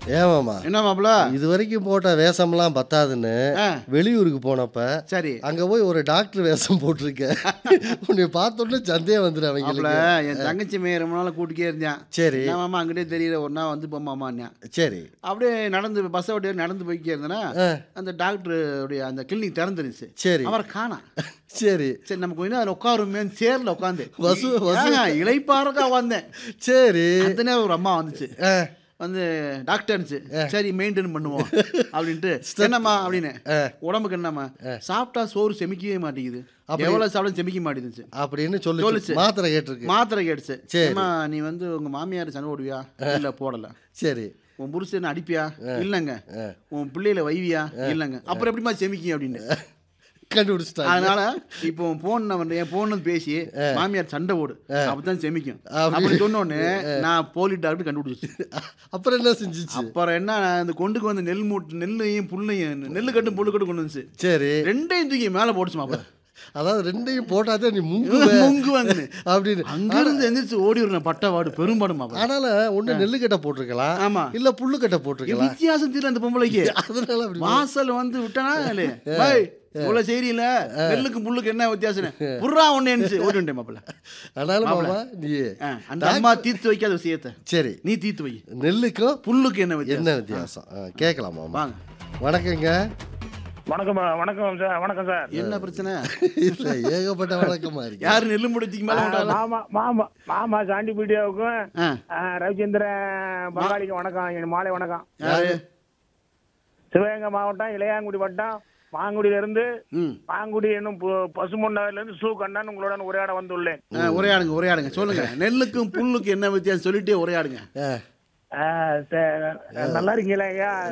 ஏமாமா என்ன மாப்பிள இது வரைக்கும் போட்ட வேஷம்லாம் பத்தாதுன்னு ஆ, வெளியூருக்கு போனப்ப சரி அங்க போய் ஒரு டாக்டர் வேஷம் போட்டிருக்க உன்னை பார்த்தோன்னே சந்தேகம் வந்துடும் மாப்பிள அவங்களுக்கு என் தங்கச்சி மே ரொம்ப நாள் கூட்டிக்கே இருந்தேன் சரி என்ன மாமா அங்கிட்டே தெரியல ஒரு நாள் வந்து போமாமான்னு சரி அப்படியே நடந்து பஸ்ஸை விட்டு நடந்து போய்க்கே இருந்தேன்னா ஆ, அந்த டாக்டர் உடைய அந்த கிளினிக் திறந்துருச்சு சரி அவரை காணா சரி சரி நம்ம கொஞ்ச நேரம் அதில் உட்காருமேன்னு சேர்ல உட்காந்து வசு- வசு. இளைப்பாறக்கா வந்தேன் சரி அந்த நேரம் ஒரு அம்மா வந்துச்சு ஆ, வந்து டாக்டர்னுச்சு சரி மெயின்டைன் பண்ணுவோம் அப்படின்ட்டு என்னம்மா அப்படின்னு உடம்புக்கு என்னம்மா சாப்பிட்டா சோறு செமிக்கவே மாட்டேங்குது எவ்வளவு சாப்பிட செமிக்க மாட்டேங்குது அப்படின்னு சொல்லி சொல்லுச்சு. மாத்திரை கேட்டிருக்கு மாத்திரை கேட்டுச்சு சரி. ஏம்மா நீ வந்து உங்க மாமியார் சண்டை போடுவியா இல்ல போடல சரி உன் புருஷன் அடிப்பியா இல்லைங்க உன் பிள்ளையில வைவியா இல்லைங்க அப்புறம் எப்படிம்மா செமிக்கி அப்படின்னு கண்டுபிடிச்சிட்டாங்க அதனால இப்போ போன் நம்பர் என் போன் பேசி மாமியார் சண்டை போடு அப்பதான் செமிக்கும் அப்படி. அப்படி சொன்னோடனே நான் போலி டாக்டர் கண்டுபிடிச்சு அப்புறம் என்ன செஞ்சுச்சு அப்புறம் என்ன இந்த கொண்டுக்கு வந்த நெல் மூட்டு நெல்லையும் புல்லையும் நெல்லு கட்டும் புல்லு கட்டும் கொண்டு வந்துச்சு சரி ரெண்டையும் தூக்கி மேல போட்டுச்சு மாப்பிள்ள அதாவது ரெண்டையும் போட்டாதே நீ முங்குவ முங்கு வந்து அப்படின்னு அங்க இருந்து எந்திரிச்சு ஓடி வரணும் பட்டவாடு பெரும்பாடு மாப்பிள்ள ஆனால ஒண்ணு நெல்லு கட்டை போட்டிருக்கலாம் ஆமா இல்ல புல்லு கட்டை போட்டிருக்கலாம் வித்தியாசம் தெரியல அந்த பொம்பளைக்கு அதனால அப்படி வாசல் வந்து விட்டனா இல்ல பாய் இவ்வளவு செய்தியில நெல்லுக்கு புல்லுக்கு என்ன வித்தியாசம் புறா ஒண்ணு இருந்துச்சு ஓடி வந்துட்டேன் மாப்பிள்ள ஆனாலும் மாமா நீ ஆ, அந்த அம்மா தீர்த்து வைக்காத விஷயத்த சரி நீ தீர்த்து வை நெல்லுக்கும் புல்லுக்கு என்ன வித்தியாசம் என்ன வித்தியாசம் ஆ, கேட்கலாம் மாமா வாங்க வணக்கங்க வணக்கம் வணக்கம் சார் வணக்கம் சார் என்ன பிரச்சனை இல்ல ஏகப்பட்ட வணக்கமா இருக்கு யாரு நெல்லு முடிச்சிக்கு மேல கொண்டாடல மாமா மாமா மாமா சாண்டி பீடியாவுக்கும் ஆ, ஆ, ரவிச்சந்திரன் பங்காளிக்கும் வணக்கம் என் மாலை வணக்கம் யாரு சிவகங்கை மாவட்டம் இளையாங்குடி வட்டம் மாங்குடியில இருந்து ம் மாங்குடி என்னும் பு- பசுமொன்னாவில இருந்து சு கண்ணன் உங்களுடன் உரையாட வந்துள்ளேன் ஆ, உரையாடுங்க உரையாடுங்க சொல்லுங்க நெல்லுக்கும் புல்லுக்கும் என்ன வித்தியாசம் சொல்லிட்டே உரையாடுங்க ஆ, ஆ, சே- நல்லா இருக்கீங்களா ஐயா